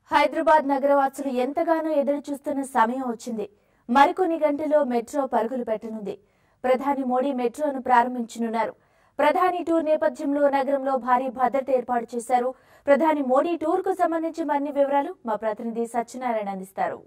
హైదరాబాద్ నగరవాసులు ఎంతగానో ఎదురు చూస్తున్న సమయం వచ్చింది మరికొన్ని గంటల్లో మెట్రో పరుగులు పెట్టనుంది ప్రధాని మోడీ మెట్రోను ప్రారంభించనున్నారు ప్రధాని టూర్ నేపథ్యంలో నగరంలో భారీ భద్రత ఏర్పాటు చేశారు ప్రధాని మోడీ టూర్ కు సంబంధించి మరిన్ని వివరాలు మా ప్రతినిధి సత్యనారాయణ అందిస్తారు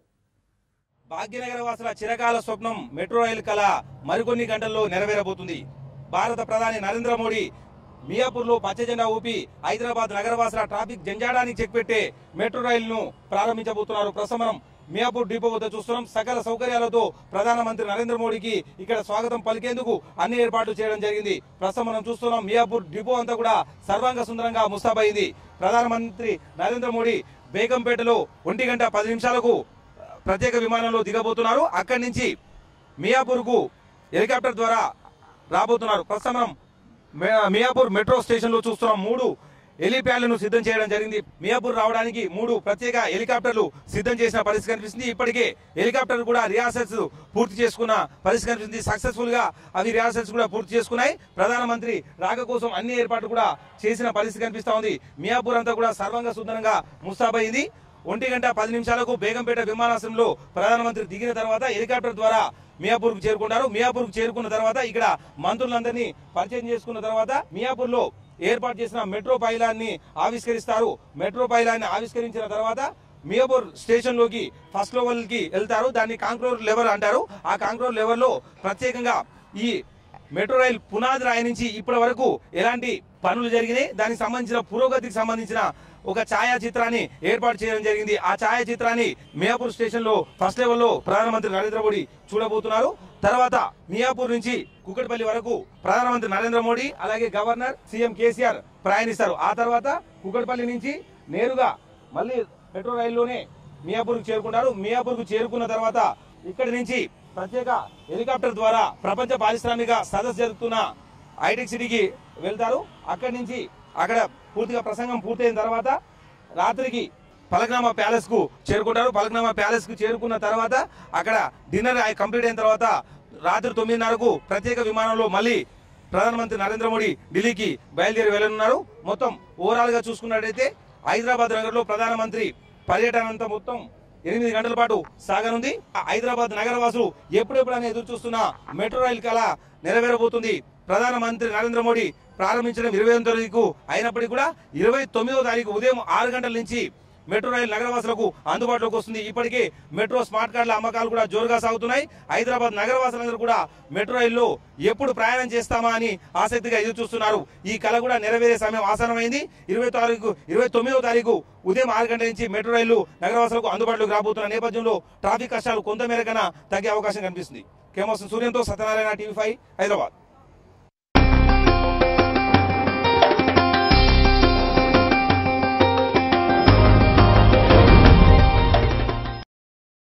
భాగ్యనగర వాసుల చిరకాల స్వప్నం మెట్రో రైలు కళ మరికొన్ని గంటల్లో నెరవేరబోతుంది భారత ప్రధాని నరేంద్ర మోడీ మియాపూర్ లో పచ్చ జెండా ఊపి హైదరాబాద్ నగరవాసుల ట్రాఫిక్ జంజాడానికి చెక్ పెట్టే మెట్రో రైలును ప్రారంభించబోతున్నారు ప్రసమనం మియాపూర్ డిపో వద్ద చూస్తున్నాం సకల సౌకర్యాలతో ప్రధానమంత్రి నరేంద్ర మోడీకి ఇక్కడ స్వాగతం పలికేందుకు అన్ని ఏర్పాట్లు చేయడం జరిగింది ప్రస్తుతం మనం చూస్తున్నాం మియాపూర్ డిపో అంతా కూడా సర్వాంగ సుందరంగా ముస్తాబైంది ప్రధానమంత్రి నరేంద్ర మోడీ బేగంపేటలో ఒంటి గంట పది నిమిషాలకు ప్రత్యేక విమానంలో దిగబోతున్నారు అక్కడి నుంచి మియాపూర్ కు హెలికాప్టర్ ద్వారా రాబోతున్నారు ప్రస్తుతం మనం మే- మియాపూర్ మెట్రో స్టేషన్ లో చూస్తున్నాం మూడు హెలిప్యాడ్లను సిద్ధం చేయడం జరిగింది మియాపూర్ రావడానికి మూడు ప్రత్యేక హెలికాప్టర్లు సిద్ధం చేసిన పరిస్థితి కనిపిస్తుంది ఇప్పటికే హెలికాప్టర్ కూడా రిహార్సల్స్ పూర్తి చేసుకున్న పరిస్థితి కనిపిస్తుంది సక్సెస్ఫుల్ గా అవి రిహార్సల్స్ కూడా పూర్తి చేసుకున్నాయి ప్రధానమంత్రి రాక కోసం అన్ని ఏర్పాట్లు కూడా చేసిన పరిస్థితి కనిపిస్తా ఉంది మియాపూర్ అంతా కూడా సర్వంగా సుందరంగా ముస్తాబైంది ఒంటి గంట పది నిమిషాలకు బేగంపేట విమానాశ్రయంలో ప్రధానమంత్రి దిగిన తర్వాత హెలికాప్టర్ ద్వారా మియాపూర్ కు చేరుకుంటారు మియాపూర్ కు చేరుకున్న తర్వాత ఇక్కడ మంత్రులందరినీ పరిచయం చేసుకున్న తర్వాత మియాపూర్ లో ఏర్పాటు చేసిన మెట్రో పైలాన్ని ఆవిష్కరిస్తారు మెట్రో పైలాన్ని ఆవిష్కరించిన తర్వాత మియాపూర్ స్టేషన్ లోకి ఫస్ట్ లెవెల్ కి వెళ్తారు దాన్ని కాంక్రోర్ లెవెల్ అంటారు ఆ కాంక్రోర్ లెవెల్ లో ప్రత్యేకంగా ఈ మెట్రో రైల్ పునాది రాయి నుంచి ఇప్పటి వరకు ఎలాంటి పనులు జరిగినాయి దానికి సంబంధించిన పురోగతికి సంబంధించిన ఒక ఛాయాచిత్రాన్ని ఏర్పాటు చేయడం జరిగింది ఆ ఛాయాచిత్రాన్ని మియాపూర్ స్టేషన్ లో ఫస్ట్ లెవెల్ లో ప్రధానమంత్రి నరేంద్ర మోడీ చూడబోతున్నారు తర్వాత మియాపూర్ నుంచి కుకట్పల్లి వరకు ప్రధానమంత్రి నరేంద్ర మోడీ అలాగే గవర్నర్ సీఎం కేసీఆర్ ప్రయాణిస్తారు ఆ తర్వాత కుకట్పల్లి నుంచి నేరుగా మళ్ళీ మెట్రో రైల్లోనే మియాపూర్ చేరుకుంటారు మియాపూర్ కు చేరుకున్న తర్వాత ఇక్కడి నుంచి ప్రత్యేక హెలికాప్టర్ ద్వారా ప్రపంచ పారిశ్రామిక సదస్సు జరుగుతున్న హైటెక్ సిటీకి వెళ్తారు అక్కడి నుంచి అక్కడ పూర్తిగా ప్రసంగం పూర్తయిన తర్వాత రాత్రికి పలకనామా ప్యాలెస్ కు చేరుకుంటారు పలకనామా ప్యాలెస్ కు చేరుకున్న తర్వాత అక్కడ డిన్నర్ కంప్లీట్ అయిన తర్వాత రాత్రి తొమ్మిదిన్నరకు ప్రత్యేక విమానంలో మళ్ళీ ప్రధానమంత్రి నరేంద్ర మోడీ ఢిల్లీకి బయలుదేరి వెళ్ళనున్నారు మొత్తం ఓవరాల్ గా చూసుకున్నట్టయితే హైదరాబాద్ నగరంలో ప్రధానమంత్రి పర్యటన అంతా మొత్తం ఎనిమిది గంటల పాటు సాగనుంది ఆ హైదరాబాద్ నగరవాసులు ఎప్పుడెప్పుడని ఎదురు చూస్తున్న మెట్రో రైలు కళ నెరవేరబోతుంది ప్రధానమంత్రి నరేంద్ర మోడీ ప్రారంభించడం ఇరవై ఎనిమిదో తారీఖు అయినప్పటికీ కూడా ఇరవై తొమ్మిదో తారీఖు ఉదయం ఆరు గంటల నుంచి మెట్రో రైలు నగరవాసులకు అందుబాటులోకి వస్తుంది ఇప్పటికే మెట్రో స్మార్ట్ కార్డుల అమ్మకాలు కూడా జోరుగా సాగుతున్నాయి హైదరాబాద్ నగరవాసులందరూ కూడా మెట్రో రైల్లో ఎప్పుడు ప్రయాణం చేస్తామా అని ఆసక్తిగా ఎదురు చూస్తున్నారు ఈ కళ కూడా నెరవేరే సమయం ఆసనమైంది ఇరవై తారీఖు ఇరవై తొమ్మిదో తారీఖు ఉదయం ఆరు గంటల నుంచి మెట్రో రైలు నగరవాసులకు అందుబాటులోకి రాబోతున్న నేపథ్యంలో ట్రాఫిక్ కష్టాలు కొంతమేరకైనా తగ్గే అవకాశం కనిపిస్తుంది కేమోస్ సూర్యంతో సత్యనారాయణ టీవీ ఫైవ్ హైదరాబాద్